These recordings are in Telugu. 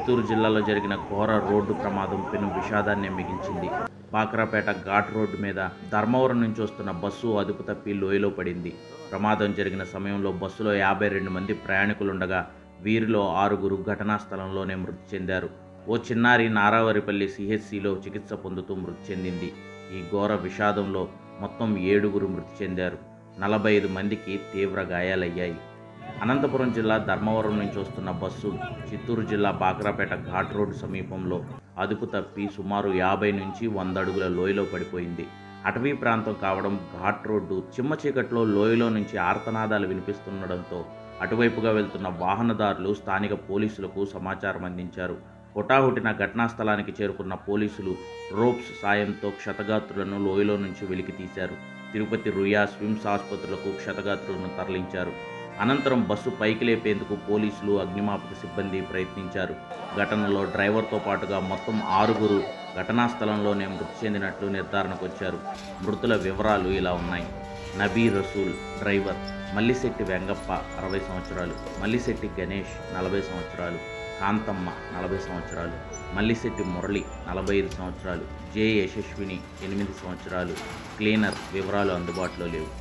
చిత్తూరు జిల్లాలో జరిగిన ఘోర రోడ్డు ప్రమాదం పెను విషాదాన్ని మిగిల్చింది బాక్రాపేట ఘాట్ రోడ్డు మీద ధర్మవరం నుంచి వస్తున్న బస్సు అదుపు తప్పి లోయలో పడింది ప్రమాదం జరిగిన సమయంలో బస్సులో యాభై రెండు మంది ప్రయాణికులుండగా వీరిలో ఆరుగురు ఘటనా స్థలంలోనే మృతి చెందారు ఓ చిన్నారి నారావరిపల్లి సిహెచ్సిలో చికిత్స పొందుతూ మృతి చెందింది ఈ ఘోర విషాదంలో మొత్తం ఏడుగురు మృతి చెందారు నలభై ఐదు మందికి తీవ్ర గాయాలయ్యాయి అనంతపురం జిల్లా ధర్మవరం నుంచి వస్తున్న బస్సు చిత్తూరు జిల్లా బాక్రాపేట ఘాట్ రోడ్డు సమీపంలో అదుపు తప్పి సుమారు యాభై నుంచి వంద అడుగుల లోయలో పడిపోయింది అటవీ ప్రాంతం కావడం ఘాట్ రోడ్డు చిమ్మ చీకట్లో లోయలో నుంచి ఆర్తనాదాలు వినిపిస్తుండడంతో అటువైపుగా వెళ్తున్న వాహనదారులు స్థానిక పోలీసులకు సమాచారం అందించారు హుటాహుటిన ఘటనా స్థలానికి చేరుకున్న పోలీసులు రోప్స్ సాయంతో క్షతగాత్రులను లోయలో నుంచి వెలికి తీశారు తిరుపతి రుయా స్విమ్స్ ఆసుపత్రులకు క్షతగాత్రులను తరలించారు అనంతరం బస్సు పైకి లేపేందుకు పోలీసులు అగ్నిమాపక సిబ్బంది ప్రయత్నించారు ఘటనలో డ్రైవర్తో పాటుగా మొత్తం ఆరుగురు ఘటనా స్థలంలోనే మృతి చెందినట్లు నిర్ధారణకు వచ్చారు మృతుల వివరాలు ఇలా ఉన్నాయి నబీ రసూల్ డ్రైవర్ మల్లిశెట్టి వెంగప్ప అరవై సంవత్సరాలు మల్లిశెట్టి గణేష్ నలభై సంవత్సరాలు కాంతమ్మ నలభై సంవత్సరాలు మల్లిశెట్టి మురళి నలభై ఐదు సంవత్సరాలు జే యశస్విని ఎనిమిది సంవత్సరాలు క్లీనర్ వివరాలు అందుబాటులో లేవు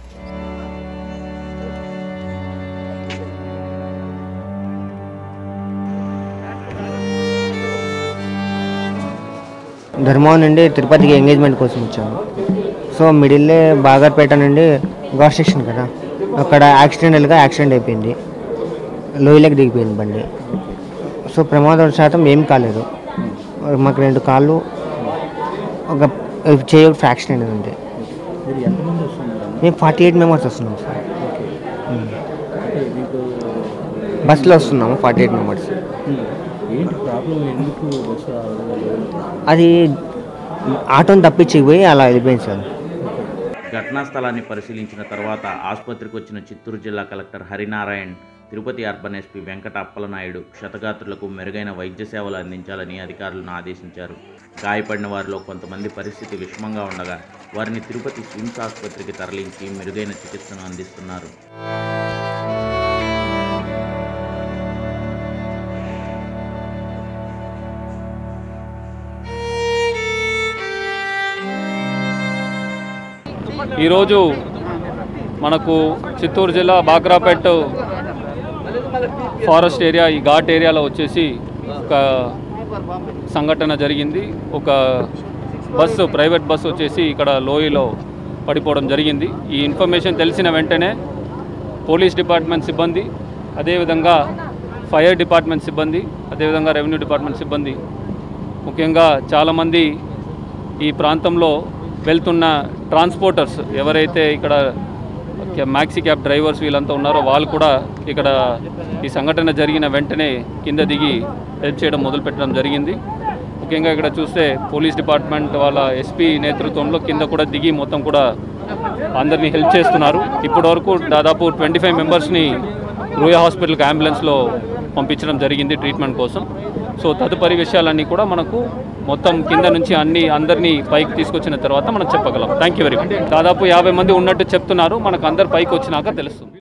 ధర్మవరం నుండి తిరుపతికి ఎంగేజ్మెంట్ కోసం వచ్చాము సో మిడిల్లే బాగర్పేట నుండి ఘాట్ సెక్షన్ కదా అక్కడ యాక్సిడెంటల్గా యాక్సిడెంట్ అయిపోయింది లోయలోకి దిగిపోయింది బండి సో ప్రమాదం శాతం ఏం కాలేదు మాకు రెండు కాళ్ళు ఒక చేయి ఒకటి ఫ్రాక్షన్ అనేది ఉంది మీరు ఎంతమంది వస్తున్నారు మేము ఫార్టీ ఎయిట్ మెంబర్స్ వస్తున్నాం సార్ ఓకే అంటే మీకు బస్సులో వస్తున్నాము ఫార్టీ ఎయిట్ మెంబర్స్ ఉమ్, ఏంటి ప్రాబ్లం ఎందుకు బస్సు రావడం అది ఆటోని తప్పించిపోయి అలా వెళ్ళిపోయింది సార్ ఘటనా స్థలాన్ని పరిశీలించిన తర్వాత ఆసుపత్రికి వచ్చిన చిత్తూరు జిల్లా collector Harinarayan Tirupati urban SP Venkata Appalanaidu క్షతగాత్రులకు మెరుగైన వైద్య సేవలు అందించాలని అధికారులను ఆదేశించారు గాయపడిన వారిలో కొంతమంది పరిస్థితి విషమంగా ఉండగా వారిని తిరుపతి స్విమ్స్ ఆసుపత్రికి తరలించి మెరుగైన చికిత్సను అందిస్తున్నారు ఈరోజు మనకు చిత్తూరు జిల్లా బాక్రాపేట్ ఫారెస్ట్ ఏరియా ఈ ఘాట్ ఏరియాలో వచ్చేసి ఒక సంఘటన జరిగింది ఒక బస్సు ప్రైవేట్ బస్సు వచ్చేసి ఇక్కడ లోయలో పడిపోవడం జరిగింది ఈ ఇన్ఫర్మేషన్ తెలిసిన వెంటనే పోలీస్ డిపార్ట్మెంట్ సిబ్బంది అదేవిధంగా ఫైర్ డిపార్ట్మెంట్ సిబ్బంది అదేవిధంగా రెవెన్యూ డిపార్ట్మెంట్ సిబ్బంది ముఖ్యంగా చాలామంది ఈ ప్రాంతంలో వెళ్తున్న ట్రాన్స్పోర్టర్స్ ఎవరైతే ఇక్కడ మ్యాక్సీ క్యాబ్ డ్రైవర్స్ వీళ్ళంతా ఉన్నారో వాళ్ళు కూడా ఇక్కడ ఈ సంఘటన జరిగిన వెంటనే కింద దిగి హెల్ప్ చేయడం మొదలుపెట్టడం జరిగింది ముఖ్యంగా ఇక్కడ చూస్తే పోలీస్ డిపార్ట్మెంట్ వాళ్ళ ఎస్పీ నేతృత్వంలో కింద కూడా దిగి మొత్తం కూడా అందరినీ హెల్ప్ చేస్తున్నారు ఇప్పటివరకు దాదాపు ట్వంటీ ఫైవ్ మెంబర్స్ని రూయా హాస్పిటల్కి అంబులెన్స్లో పంపించడం జరిగింది ట్రీట్మెంట్ కోసం సో తదుపరి విషయాలన్నీ కూడా మనకు మొత్తం కింద నుంచి అన్ని అందరినీ పైకి తీసుకొచ్చిన తర్వాత మనం చెప్పగలం థ్యాంక్ యూ వెరీ మచ్ దాదాపు యాభై మంది ఉన్నట్టు చెప్తున్నారు మనకు అందరు పైకి వచ్చినాక తెలుస్తుంది